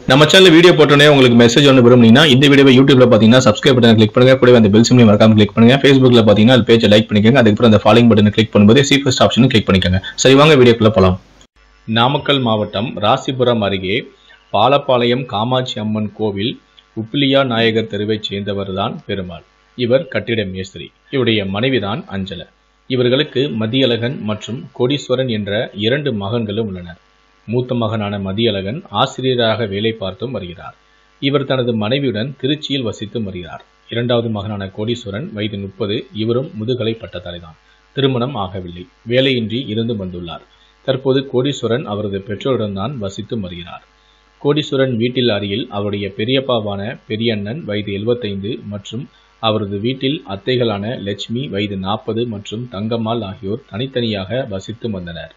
நம்ம channel video போட்டோன்னே உங்களுக்கு மெசேஜ் ஒன்று விரும்புனீங்கன்னா இந்த வீடியோவை யூடியூப்ல பார்த்தீங்கன்னா சப்ஸ்கிரைப் பட்டன் கிளிக் பண்ணுங்க கூடவே அந்த பெல் சிம்லையும் மறக்காம கிளிக் பண்ணுங்க ஃபேஸ்புக்ல பார்த்தீங்கன்னா அது பேஜை லைக் பண்ணிக்கோங்க அதுக்கப்புறம் அந்த ஃபாலோயிங் பட்டனை கிளிக் பண்ணும்போது சி ஃபர்ஸ்ட் ஆப்ஷனும் கிளிக் பண்ணிக்கோங்க சரி வாங்க வீடியோக்குள்ள போலாம் நாமக்கல் மாவட்டம் ராசிபுரம் அருகே பாலப்பாளையம் காமாட்சி அம்மன் கோவில் உப்பிலியா நாயகர் தெருவைச் சேர்ந்தவர்தான் பெருமாள் இவர் கட்டிட மேஸ்திரி இவருடைய மனைவிதான் அஞ்சல இவர்களுக்கு மதியழகன் மற்றும் கோடீஸ்வரன் என்ற இரண்டு மகன்களும் உள்ளனர் மூத்த மகனான மதியழகன் ஆசிரியராக வேலை பார்த்தும் வருகிறார் இவர் தனது மனைவியுடன் திருச்சியில் வசித்து வருகிறார் இரண்டாவது மகனான கோடீஸ்வரன் வயது முப்பது இவரும் முதுகலை பட்டதாரிதான் திருமணம் ஆகவில்லை வேலையின்றி இருந்து வந்துள்ளார் தற்போது கோடீஸ்வரன் அவரது பெற்றோருடன் தான் வசித்து வருகிறார் கோடீஸ்வரன் வீட்டில் அருகில் அவருடைய பெரியப்பாவான பெரியண்ணன் வயது 75 மற்றும் அவரது வீட்டில் அத்தைகளான லட்சுமி வயது நாற்பது மற்றும் தங்கம்மாள் ஆகியோர் தனித்தனியாக வசித்து வந்தனர்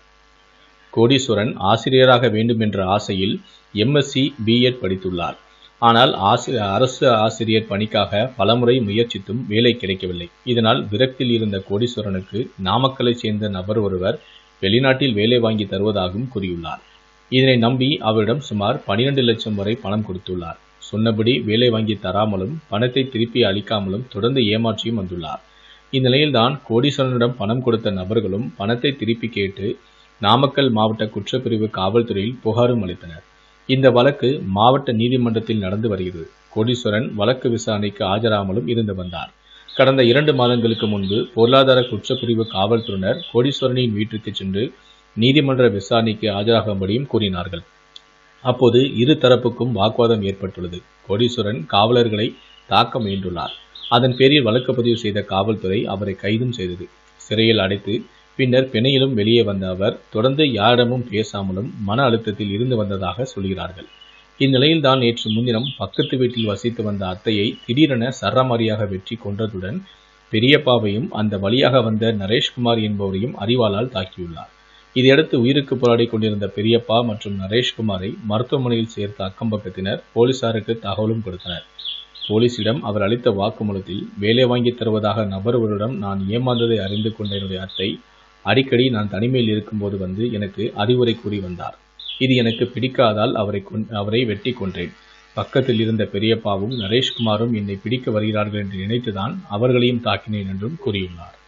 கோடீஸ்வரன் ஆசிரியராக வேண்டும் என்ற ஆசையில் எம்எஸ்சி பிஎட் படித்துள்ளார் ஆனால் ஆசி அரசு ஆசிரியர் பணிக்காக பலமுறை முயற்சித்தும் வேலை கிடைக்கவில்லை இதனால் விரக்தியில் இருந்த கோடீஸ்வரனுக்கு நாமக்கலைச் சேர்ந்த நபர் ஒருவர் வெளிநாட்டில் வேலை வாங்கி தருவதாகவும் கூறியுள்ளார் இதனை நம்பி அவரிடம் சுமார் 12 லட்சம் வரை பணம் கொடுத்துள்ளார் சொன்னபடி வேலை வாங்கி தராமலும் பணத்தை திருப்பி அளிக்காமலும் தொடர்ந்து ஏமாற்றியும் வந்துள்ளார் இந்நிலையில்தான் கோடீஸ்வரனிடம் பணம் கொடுத்த நபர்களும் பணத்தை திருப்பி கேட்டு நாமக்கல் மாவட்ட குற்றப்பிரிவு காவல்துறையில் புகாரும் அளித்தனர் இந்த வழக்கு மாவட்ட நீதிமன்றத்தில் நடந்து வருகிறது கோடீஸ்வரன் வழக்கு விசாரணைக்கு ஆஜராமலும் இருந்து வந்தார் கடந்த இரண்டு மாதங்களுக்கு முன்பு பொருளாதார குற்றப்பிரிவு காவல்துறையினர் கோடீஸ்வரனின் வீட்டிற்கு சென்று நீதிமன்ற விசாரணைக்கு ஆஜராகும்படியும் கூறினார்கள் அப்போது இரு தரப்புக்கும் வாக்குவாதம் ஏற்பட்டுள்ளது கோடீஸ்வரன் காவலர்களை தாக்க முயன்றுள்ளார் அதன் பேரில் வழக்கு பதிவு செய்த காவல்துறை அவரை கைதும் செய்தது சிறையில் அடைத்து பின்னர் பிணையிலும் வெளியே வந்த அவர் தொடர்ந்து யாரிடமும் பேசாமலும் மன அழுத்தத்தில் இருந்து வந்ததாக சொல்கிறார்கள் இந்நிலையில் தான் நேற்று முன்தினம் பக்கத்து வீட்டில் வசித்து வந்த அத்தையை திடீரென சரமாரியாக வெற்றி கொன்றதுடன் பெரியப்பாவையும் அந்த வழியாக வந்த நரேஷ்குமார் என்பவரையும் அறிவாளால் தாக்கியுள்ளார் இதையடுத்து உயிருக்கு போராடி கொண்டிருந்த பெரியப்பா மற்றும் நரேஷ்குமாரை மருத்துவமனையில் சேர்த்த அக்கம்பக்கத்தினர் போலீசாருக்கு தகவலும் கொடுத்தனர் போலீசிடம் அவர் அளித்த வாக்குமூலத்தில் வேலை வாங்கி தருவதாக நபர் ஒருவரிடம் நான் ஏமாந்ததை அறிந்து கொண்ட என்னுடைய அத்தை அடிக்கடி நான் தனிமையில் இருக்கும்போது வந்து எனக்கு அறிவுரை கூறி வந்தார் இது எனக்கு பிடிக்காதால் அவரை கொன் அவரை வெட்டி கொன்றேன் பக்கத்தில் இருந்த பெரியப்பாவும் நரேஷ்குமாரும் என்னை பிடிக்க வருகிறார்கள் என்று நினைத்துதான் அவர்களையும் தாக்கினேன் என்றும் கூறியுள்ளார்